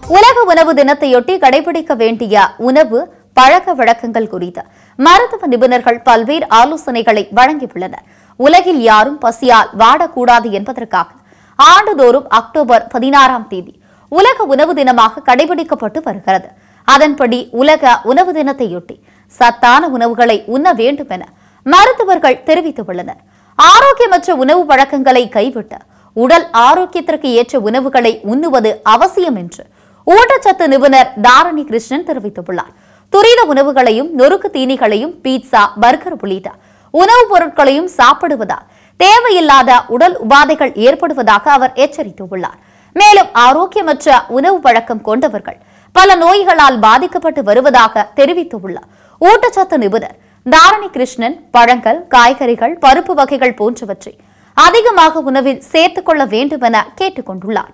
உலக உணவு தினத்தையொட்டி கடைபிடிக்க வேண்டிய உணவு பழக்க வழக்கங்கள் குறித்து மருத்துவ நிபுணர்கள் பல்வேறு ஆலோசனைகளை வழங்கியுள்ளனர் உலகில் யாரும் பசியால் வாடக்கூடாது என்பதற்காக ஆண்டுதோறும் அக்டோபர் பதினாறாம் தேதி உலக உணவு தினமாக கடைபிடிக்கப்பட்டு வருகிறது அதன்படி உலக உணவு தினத்தையொட்டி சத்தான உணவுகளை உண்ண வேண்டும் என மருத்துவர்கள் தெரிவித்துள்ளனர் ஆரோக்கியமற்ற உணவு பழக்கங்களை கைவிட்டு உடல் ஆரோக்கியத்திற்கு ஏற்ற உணவுகளை உண்ணுவது அவசியம் என்று ஊட்டச்சத்து நிபுணர் தாரணி கிருஷ்ணன் தெரிவித்துள்ளார் துரித உணவுகளையும் நொறுக்கு தீனிகளையும் பீட்சா பர்கர் உள்ளிட்ட உணவுப் பொருட்களையும் சாப்பிடுவதால் தேவையில்லாத உடல் உபாதைகள் ஏற்படுவதாக அவர் எச்சரித்துள்ளார் மேலும் ஆரோக்கியமற்ற உணவு பழக்கம் கொண்டவர்கள் பல நோய்களால் பாதிக்கப்பட்டு வருவதாக தெரிவித்துள்ளார் ஊட்டச்சத்து நிபுணர் தாரணி கிருஷ்ணன் பழங்கள் காய்கறிகள் பருப்பு வகைகள் போன்றவற்றை அதிகமாக உணவில் சேர்த்துக் கொள்ள வேண்டும் என கேட்டுக் கொண்டுள்ளார்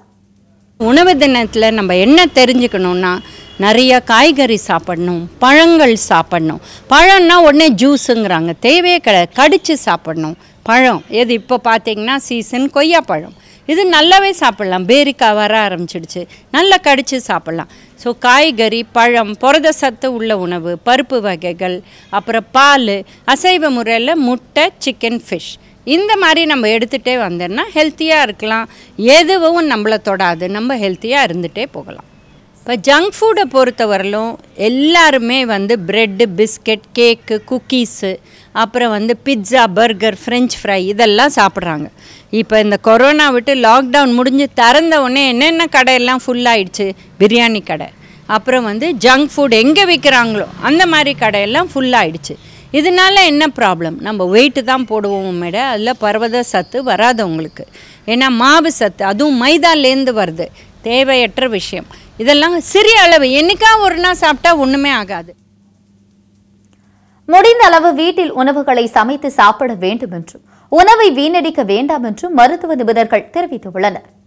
உணவு தினத்தில் நம்ம என்ன தெரிஞ்சுக்கணுன்னா நிறைய காய்கறி சாப்பிடணும் பழங்கள் சாப்பிடணும் பழம்னா உடனே ஜூஸுங்கிறாங்க தேவையே கிடையாது கடித்து சாப்பிடணும் பழம் எது இப்போ பார்த்தீங்கன்னா சீசன் கொய்யாப்பழம் இது நல்லாவே சாப்பிடலாம் பேரிக்காய் வர ஆரம்பிச்சிடுச்சு நல்லா கடித்து சாப்பிடலாம் ஸோ காய்கறி பழம் புரத சத்து உள்ள உணவு பருப்பு வகைகள் அப்புறம் பால் அசைவ முறையில் முட்டை சிக்கன் ஃபிஷ் இந்த மாதிரி நம்ம எடுத்துகிட்டே வந்தோம்னா ஹெல்த்தியாக இருக்கலாம் எதுவும் நம்மளை தொடாது நம்ம ஹெல்த்தியாக இருந்துகிட்டே போகலாம் இப்போ ஜங்க் ஃபுட்டை பொறுத்தவரையிலும் எல்லாருமே வந்து ப்ரெட்டு பிஸ்கட் கேக்கு குக்கீஸு அப்புறம் வந்து பிட்ஸா பர்கர் ஃப்ரெஞ்ச் ஃப்ரை இதெல்லாம் சாப்பிட்றாங்க இப்போ இந்த கொரோனா விட்டு லாக்டவுன் முடிஞ்சு திறந்த உடனே என்னென்ன கடையெல்லாம் ஃபுல்லாகிடுச்சு பிரியாணி கடை அப்புறம் வந்து ஜங்க் ஃபுட் எங்கே விற்கிறாங்களோ அந்த மாதிரி கடையெல்லாம் ஃபுல்லாகிடுச்சு இதனால என்ன ப்ராப்ளம் நம்ம வெயிட்டு தான் போடுவோம் மேட அதில் பர்வத சத்து வராது உங்களுக்கு ஏன்னா மாவு சத்து அதுவும் மைதாலேருந்து வருது தேவையற்ற விஷயம் இதெல்லாம் சிறிய அளவு என்னைக்கா ஒரு நாள் சாப்பிட்டா ஒன்றுமே ஆகாது முடிந்த அளவு வீட்டில் உணவுகளை சமைத்து சாப்பிட வேண்டும் என்றும் உணவை வீணடிக்க வேண்டாம் என்றும் மருத்துவ நிபுணர்கள் தெரிவித்துள்ளனர்